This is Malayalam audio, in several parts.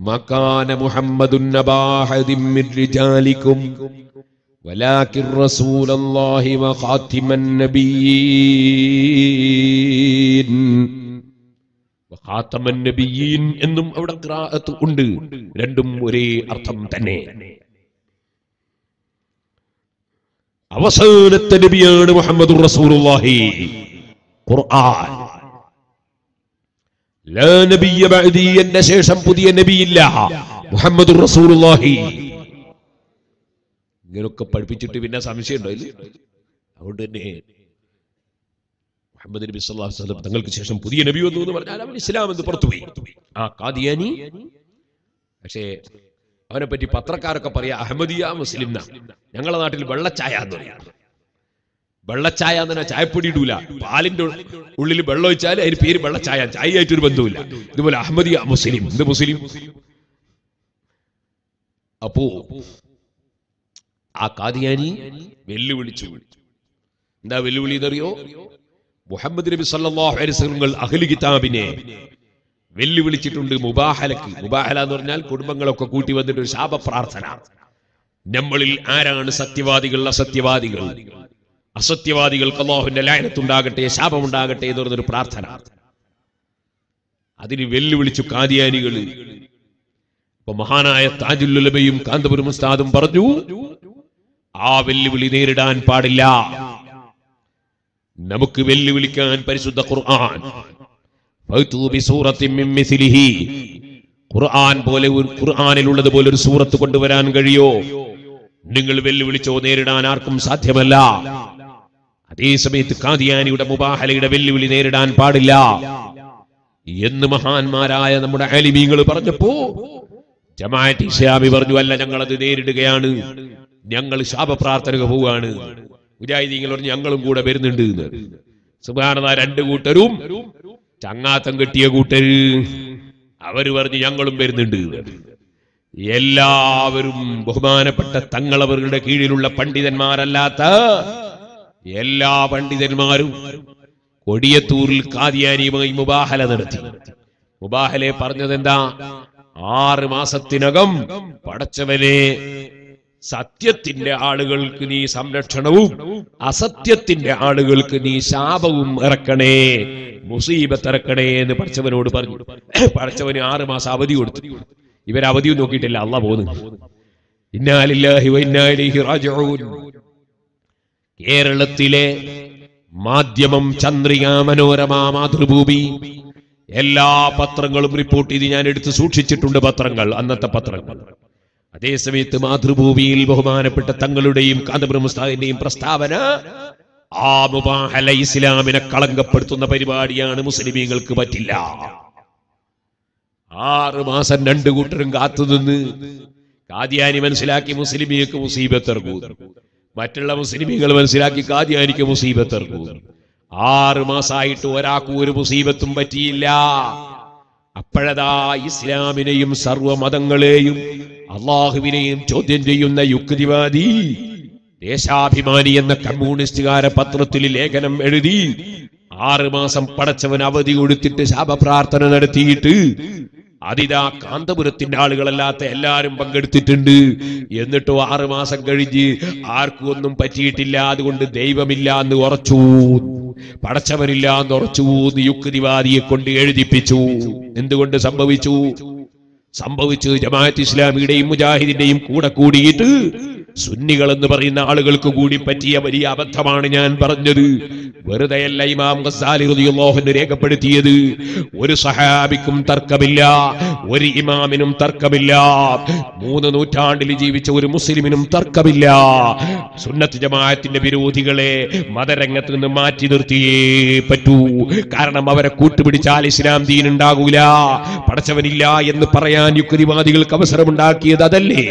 മക്കാന മുഹമ്മദുൻ നബാഹദിൻ മിൻ റിജാലിക്കും ولكن رسول الله وخاتم النبيين وخاتم النبيين എന്നും അവിടെ ഖിറാഅത്ത് ഉണ്ട് രണ്ടും ഒരേ അർത്ഥം തന്നെ അവസാനത്തെ നബിയാണ് മുഹമ്മദ് റസൂലുള്ളാഹി ഖുർആൻ ലാ നബിയ ബഅദി എന്റെ ശേഷം പുതിയ നബിയില്ല മുഹമ്മദ് റസൂലുള്ളാഹി ഇങ്ങനൊക്കെ പഠിപ്പിച്ചിട്ട് പിന്നെ സംശയമുണ്ടോ ഇതിൽ അതുകൊണ്ട് തന്നെ മുഹമ്മദ് നബി സല്ലല്ലാഹു അലൈഹി വസല്ലം തങ്ങൾക്ക് ശേഷം പുതിയ നബി വന്നു എന്ന് പറഞ്ഞാൽ അവൻ ഇസ്ലാം എന്ന് പുറത്തുപോയി ആ കാദിയാനി പക്ഷേ അവനെ പറ്റി പത്രക്കാരൊക്കെ പറയാ അഹമ്മദിയ മുസ്ലിം എന്നാ ഞങ്ങളുടെ നാട്ടിൽ വെള്ളച്ചായ എന്ന് പറയാ വെള്ളച്ചായ എന്ന് പറഞ്ഞാൽ ചായപ്പൊടി ഇടൂല പാലിന്റെ ഉള്ളിൽ വെള്ളം ഒഴിച്ചാൽ അതിന് പേര് വെള്ളച്ചായ ചായയായിട്ട് ഒരു ബന്ധവുമില്ല ഇതുപോലെ അഹമ്മദിയ മുസ്ലിം എന്ത് മുസ്ലിം അപ്പോ ആ കാദിയാനി വെല്ലുവിളിച്ചു എന്താ വെല്ലുവിളി എന്നറിയോ മുഹമ്മദ് നബി സല്ലല്ലാഹു അലൈഹി വസല്ലം അഹ്ലി കിതാബിനെ വെല്ലുവിളിച്ചിട്ടുണ്ട് മുബാഹലക്ക് മുബാഹല എന്ന് പറഞ്ഞാൽ കുടുംബങ്ങളൊക്കെ കൂട്ടി വന്നിട്ട് ഒരു ശാപ പ്രാർത്ഥന നമ്മളിൽ ആരാണ് സത്യവാദികൾ അസത്യവാദികൾ അസത്യവാദികൾക്ക് അള്ളാഹുവിന്റെ ലായനത്തുണ്ടാകട്ടെ ശാപമുണ്ടാകട്ടെ എന്ന് പറഞ്ഞൊരു പ്രാർത്ഥന അതിന് വെല്ലുവിളിച്ചു കാദിയാനികള് അപ്പൊ മഹാനായ താജുല്ലുലബയും കാന്തപുരം ഉസ്താദും പറഞ്ഞു ആ വെല്ലുവിളി നേരിടാൻ പാടില്ല നമുക്ക് വെല്ലുവിളിക്കാൻ പരിശുദ്ധ ഖുർആൻ ഫഅ്തു ബിസൂറത്തിൻ മിൻ മിസ്ലിഹി. ഖുർആൻ പോലെ ഒരു ഖുർആനിലുള്ളത് പോലെ ഒരു സൂറത്ത് കൊണ്ടുവരാൻ കഴിയോ നിങ്ങൾ വെല്ലുവിളിച്ചോ നേരിടാൻ ആർക്കും സാധ്യമല്ല അതേ സമയത്ത് കാദിയാനിയുടെ മുബാഹലയുടെ വെല്ലുവിളി നേരിടാൻ പാടില്ല എന്ന് മഹാന്മാരായ നമ്മുടെ അലിമീങ്ങൾ പറഞ്ഞപ്പോ ജമാഅത്ത് ഇസ്ലാമി പറഞ്ഞു അല്ല ഞങ്ങൾ അത് നേരിടുകയാണ് ഞങ്ങൾ ശാപപ്രാർത്ഥനക പോവുകയാണ് മുജാഹിദീങ്ങൾ പറഞ്ഞു ഞങ്ങളും കൂടെ വരുന്നുണ്ട് എന്ന് സുബാനത രണ്ട് കൂട്ടരും ചങ്ങാത്തം കെട്ടിയ കൂട്ടര് അവര് പറഞ്ഞു ഞങ്ങളും വരുന്നുണ്ട് എന്ന്. എല്ലാവരും ബഹുമാനപ്പെട്ട തങ്ങളവരുടെ കീഴിലുള്ള പണ്ഡിതന്മാരല്ലാത്ത എല്ലാ പണ്ഡിതന്മാരും കൊടിയത്തൂരിൽ കാദിയാനിയുമായി മുബാഹല നടത്തി മുബാഹലെ പറഞ്ഞതെന്താ ആറ് മാസത്തിനകം പടച്ചവനെ സത്യത്തിന്റെ ആളുകൾക്ക് നീ സംരക്ഷണവും അസത്യത്തിന്റെ ആളുകൾക്ക് നീ ശാപവും ഇറക്കണേ മുസീബത്ത് ഇറക്കണേ എന്ന് പടച്ചവനോട് പറഞ്ഞു പടച്ചവന് ആറ് മാസം അവധി കൊടുത്തു ഇവർ അവധിയും നോക്കിയിട്ടില്ല അല്ല പോന്നു ഇന്നാലില്ലാഹി വ ഇന്നാ ഇലൈഹി റാജിഊൻ കേരളത്തിലെ മാധ്യമം ചന്ദ്രിക മനോരമ മാതൃഭൂമി എല്ലാ പത്രങ്ങളും റിപ്പോർട്ട് ചെയ്ത് ഞാൻ എടുത്ത് സൂക്ഷിച്ചിട്ടുണ്ട് പത്രങ്ങൾ അന്നത്തെ പത്രങ്ങൾ അതേസമയത്ത് മാതൃഭൂമിയിൽ ബഹുമാനപ്പെട്ട തങ്ങളുടെയും കാന്തപുരം ഉസ്താദിന്റെയും പ്രസ്താവന ആ മുബാഹല ഇസ്ലാമിനെ കളങ്കപ്പെടുത്തുന്ന പരിപാടിയാണ് മുസ്ലിമീങ്ങൾക്ക് പറ്റില്ല ആറ് മാസം രണ്ടു കൂട്ടരും കാത്തുനിന്ന് കാദിയാനി മനസ്സിലാക്കി മുസ്ലിമിയക്ക് മുസീബത്ത് ഇറങ്ങൂ മറ്റുള്ള മുസ്ലിമീങ്ങൾ മനസ്സിലാക്കി കാദിയാനിക്ക് മുസീബത്ത് ഇറങ്ങൂ ആറ് മാസമായിട്ട് ഒരാൾക്കും ഒരു മുസീബത്തും പറ്റിയില്ല അപ്പോഴതാ ഇസ്ലാമിനെയും സർവമതങ്ങളെയും അള്ളാഹുവിനെയും ചോദ്യം ചെയ്യുന്ന യുക്തിവാദി ദേശാഭിമാനി എന്ന കമ്മ്യൂണിസ്റ്റുകാര പത്രത്തിൽ ലേഖനം എഴുതി ആറ് മാസം പടച്ചവൻ അവധി കൊടുത്തിട്ട് ശാപപ്രാർത്ഥന നടത്തിയിട്ട് അതിതാ കാന്തപുരത്തിന്റെ ആളുകളല്ലാത്ത എല്ലാരും പങ്കെടുത്തിട്ടുണ്ട് എന്നിട്ടും ആറ് മാസം കഴിഞ്ഞ് ആർക്കും ഒന്നും പറ്റിയിട്ടില്ല അതുകൊണ്ട് ദൈവമില്ല എന്ന് ഉറച്ചു പടച്ചവനില്ല എന്ന് ഉറച്ചു എന്ന് യുക്തിവാദിയെ കൊണ്ട് എഴുതിപ്പിച്ചു എന്തുകൊണ്ട് സംഭവിച്ചു സംഭവിച്ചു ജമാഅത്ത് ഇസ്ലാമിയുടെയും മുജാഹിദിന്റെയും കൂടെ കൂടിയിട്ട് സുന്നികൾ എന്ന് പറയുന്ന ആളുകൾക്ക് കൂടി പറ്റിയ വലിയ അബദ്ധമാണ് ഞാൻ പറഞ്ഞത് വെറുതെയല്ല ഇമാം ഗസാലി റളിയല്ലാഹു രേഖപ്പെടുത്തിയത് ഒരു സഹാബിക്കും തർക്കമില്ല ഒരു ഇമാമിനും തർക്കമില്ല മൂന്ന് നൂറ്റാണ്ടിൽ ജീവിച്ച ഒരു മുസ്ലിമിനും തർക്കമില്ല സുന്നത്ത് ജമാഅത്തിന്റെ വിരോധികളെ മതരംഗത്ത് നിന്ന് മാറ്റി നിർത്തിയേ പറ്റൂ കാരണം അവരെ കൂട്ടുപിടിച്ചാൽ ഇസ്ലാം ദീൻ ഉണ്ടാകൂല പടച്ചവനില്ല എന്ന് പറയാൻ യുക്തിവാദികൾക്ക് അവസരമുണ്ടാക്കിയത് അതല്ലേ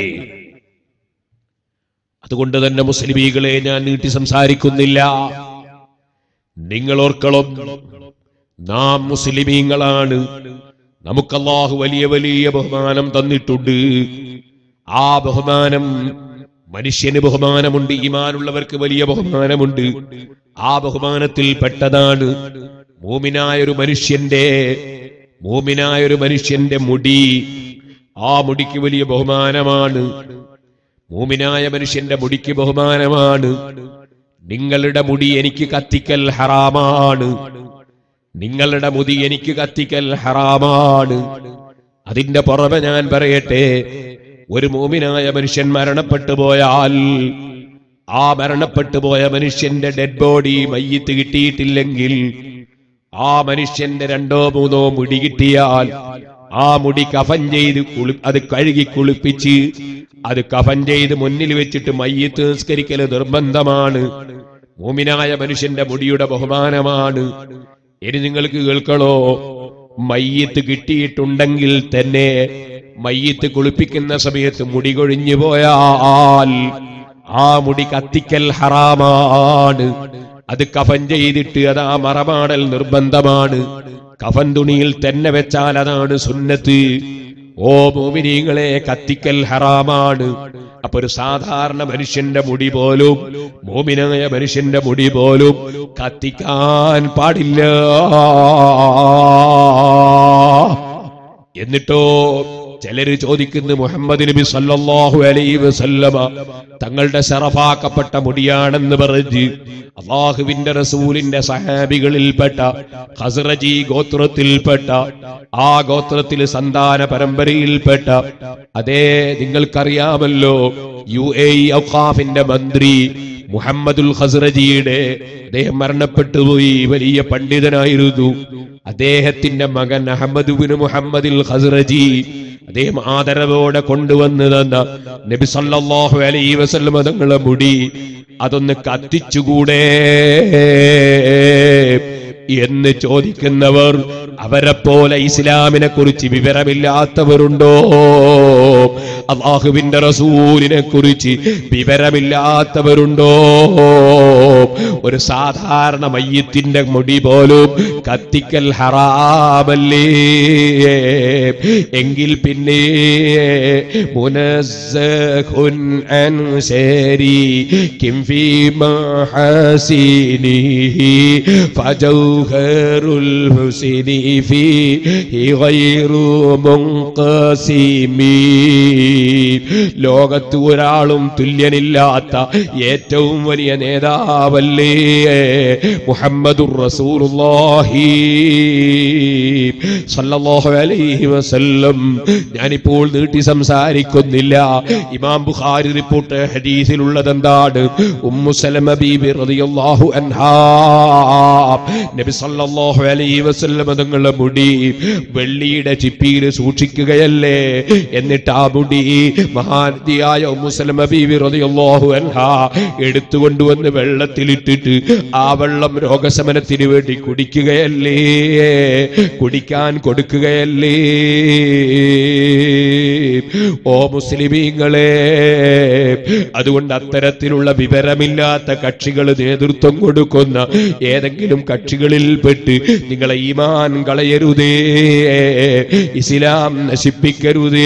അതുകൊണ്ട് തന്നെ മുസ്ലിമീകളെ ഞാൻ നീട്ടി സംസാരിക്കുന്നില്ല നിങ്ങൾ ഓർക്കണം നാം മുസ്ലിമീങ്ങളാണ് നമുക്ക് അല്ലാഹു വലിയ വലിയ ബഹുമാനം തന്നിട്ടുണ്ട് ആ ബഹുമാനം മനുഷ്യന് ബഹുമാനമുണ്ട് ഈമാനുള്ളവർക്ക് വലിയ ബഹുമാനമുണ്ട് ആ ബഹുമാനത്തിൽ പെട്ടതാണ് മൂമിനായ ഒരു മനുഷ്യന്റെ മൂമിനായ ഒരു മനുഷ്യന്റെ മുടി ആ മുടിക്ക് വലിയ ബഹുമാനമാണ് മൂമിനായ മനുഷ്യന്റെ മുടിക്ക് ബഹുമാനമാണ് നിങ്ങളുടെ മുടി എനിക്ക് കത്തിക്കൽ ഹറാമാണ് നിങ്ങളുടെ മുടി എനിക്ക് കത്തിക്കൽ ഹറാമാണ് അതിന്റെ പുറമെ ഞാൻ പറയട്ടെ ഒരു മൂമിനായ മനുഷ്യൻ മരണപ്പെട്ടു പോയാൽ ആ മരണപ്പെട്ടു പോയ മനുഷ്യന്റെ ഡെഡ് ബോഡി മയ്യത്ത് കിട്ടിയിട്ടില്ലെങ്കിൽ ആ മനുഷ്യന്റെ രണ്ടോ മൂന്നോ മുടി കിട്ടിയാൽ ആ മുടി കഫൻ ചെയ്ത് കുളി അത് കഴുകി കുളിപ്പിച്ച് അത് കഫൻ ചെയ്ത് മുന്നിൽ വെച്ചിട്ട് മയ്യത്ത് നിസ്കരിക്കൽ നിർബന്ധമാണ് മൂമിനായ മനുഷ്യന്റെ മുടിയുടെ ബഹുമാനമാണ് ഇനി നിങ്ങൾക്ക് കേൾക്കണോ മയ്യത്ത് കിട്ടിയിട്ടുണ്ടെങ്കിൽ തന്നെ മയ്യത്ത് കുളിപ്പിക്കുന്ന സമയത്ത് മുടി കൊഴിഞ്ഞു പോയാൽ ആ മുടി കത്തിക്കൽ ഹറാമാണ് അത് കഫൻ ചെയ്തിട്ട് അത് ആ മറമാടൽ നിർബന്ധമാണ് കഫൻ തുണിയിൽ തന്നെ വെച്ചാൽ അതാണ് സുന്നത്ത് ഓ മോമിനീങ്ങളെ കത്തിക്കൽ ഹറാമാണ് അപ്പൊ ഒരു സാധാരണ മനുഷ്യന്റെ മുടി പോലും മോമിനായ മനുഷ്യന്റെ മുടി പോലും കത്തിക്കാൻ പാടില്ല എന്നിട്ടോ ചിലര് ചോദിക്കുന്നു മുഹമ്മദ് നബി സല്ലല്ലാഹു അലൈഹി വസല്ലമ തങ്ങളുടെ ശറഫാക്കപ്പെട്ട മുടിയാണെന്ന് പറഞ്ഞ് അള്ളാഹുവിന്റെ റസൂലിന്റെ സഹാബികളിൽപ്പെട്ട ഖസ്റജി ഗോത്രത്തിൽപ്പെട്ട ആ ഗോത്രത്തിൽ സന്താന പരമ്പരയിൽപ്പെട്ട അതേ നിങ്ങൾക്കറിയാമല്ലോ യു എ ഔഖാഫിന്റെ മന്ത്രി മുഹമ്മദുൽ ഖസ്റജിയുടെ അദ്ദേഹം മരണപ്പെട്ടുപോയി വലിയ പണ്ഡിതനായിരുന്നു അദ്ദേഹത്തിന്റെ മകൻ അഹമ്മദ് ബിൻ മുഹമ്മദിൽ ഖസ്റജി അദ്ദേഹം ആദരവോടെ കൊണ്ടുവന്ന് തന്ന നബി സല്ലല്ലാഹു അലൈഹി വസല്ലം തങ്ങളെ മുടി അതൊന്ന് കത്തിച്ചുകൂടെ എന്ന് ചോദിക്കുന്നവർ അവരെ പോലെ ഇസ്ലാമിനെ കുറിച്ച് വിവരമില്ലാത്തവരുണ്ടോ അള്ളാഹുവിന്റെ റസൂലിനെ കുറിച്ച് വിവരമില്ലാത്തവരുണ്ടോ ഒരു സാധാരണ മയ്യത്തിന്റെ മുടി പോലും കത്തിക്കൽ ഹറാമല്ലേ എങ്കിൽ പിന്നെ മുനസ്സഖുൻ അൻ ശരീകിം ഫീ മഹാസിനിഹി ഫജൗഹറുൽ ഹുസ്നി ഫീഹി ഗൈറു മുൻഖസിമി ലോകത്ത് ഒരാളും തുല്യനില്ലാത്ത ഏറ്റവും വലിയ നേതാവല്ലേ മുഹമ്മദുർ റസൂലുള്ളാഹി സല്ലല്ലാഹു അലൈഹി വസല്ലം ഞാനിപ്പോൾ നീട്ടി സംസാരിക്കുന്നില്ല ഇമാം ബുഖാരി റിപ്പോർട്ട് ഹദീസിലുള്ളത് എന്താണ് ഉമ്മു സലമ ബീബി റളിയല്ലാഹു അൻഹാ നബി സല്ലല്ലാഹു അലൈഹി വസല്ലം തങ്ങളുടെ മുടി വെള്ളിയുടെ ചിപ്പിയിൽ സൂക്ഷിക്കുകയല്ലേ എന്നിട്ട് ആ മുടി മഹാനദിയായ ഉമ്മു സലമ ബീബി റളിയല്ലാഹു അൻഹാ എടുത്തുകൊണ്ടുവന്ന് വെള്ളത്തിലിട്ടിട്ട് ആ വെള്ളം രോഗശമനത്തിന് വേണ്ടി കുടിക്കുകയല്ലേ കുടിക്കാൻ കൊടുക്കുകയല്ലേ ഓ മുസ്ലിമീങ്ങളെ അതുകൊണ്ട് അത്തരത്തിലുള്ള വിവരമില്ലാത്ത കക്ഷികൾ നേതൃത്വം കൊടുക്കുന്ന ഏതെങ്കിലും കക്ഷികളിൽപ്പെട്ട് നിങ്ങളെ ഈമാൻ കളയരുതേ ഇസ്ലാം നശിപ്പിക്കരുതേ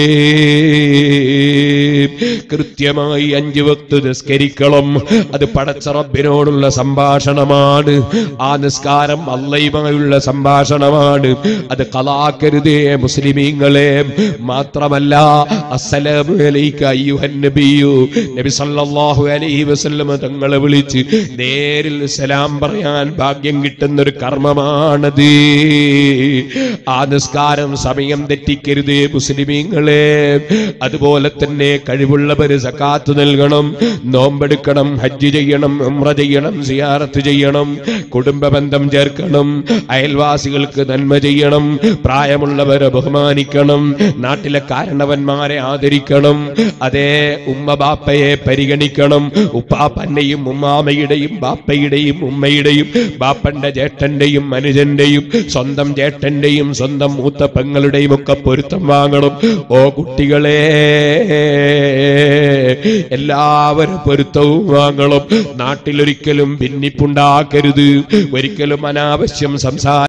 കൃത്യമായി അഞ്ചു വക്ത് നിസ്കരിക്കണം അത് പടച്ച റബ്ബിനോടുള്ള സംഭാഷണമാണ് ആ നിസ്കാരം അള്ളയുമായുള്ള സംഭാഷണമാണ് അത് കളാക്കരുതേ മുസ്ലിമീങ്ങളെ മാത്രമല്ല അസ്സലാമു അലൈക അയ്യുഹൻ നബിയു നബി സല്ലല്ലാഹു അലൈഹി വസല്ലം തങ്ങളെ വിളിച്ച് നേരിൽ സലാം പറയാൻ ഭാഗ്യം കിട്ടുന്ന ഒരു കർമ്മമാണത് ആ നിസ്കാരം സമയം തെറ്റിക്കരുതേ മുസ്ലിമീങ്ങളെ അതുപോലെ തന്നെ കഴിവുള്ളവര് സക്കാത്ത് നൽകണം നോമ്പെടുക്കണം ഹജ്ജ് ചെയ്യണം ഉംറ ചെയ്യണം സിയാറത്ത് ചെയ്യണം കുടുംബ ബന്ധം ചേർക്കണം അയൽവാസികൾക്ക് നന്മ ചെയ്യണം പ്രായമുള്ളവരെ ബഹുമാനിക്കണം നാട്ടിലെ കാരണവന്മാരെ ആദരിക്കണം അതേ ഉമ്മ ബാപ്പയെ പരിഗണിക്കണം ഉപ്പാപ്പന്റെയും ഉമ്മാമയുടെയും ബാപ്പയുടെയും ഉമ്മയുടെയും ബാപ്പന്റെ ചേട്ടന്റെയും മനുജന്റെയും സ്വന്തം ചേട്ടന്റെയും സ്വന്തം മൂത്ത പെങ്ങളുടെയും ഒക്കെ പൊരുത്തം വാങ്ങണം ഓ കുട്ടികളെ എല്ലാവരും പൊരുത്തവും വാങ്ങണം നാട്ടിലൊരിക്കലും ഭിന്നിപ്പുണ്ടാക്കരുത് ഒരിക്കലും അനാവശ്യം സംസാര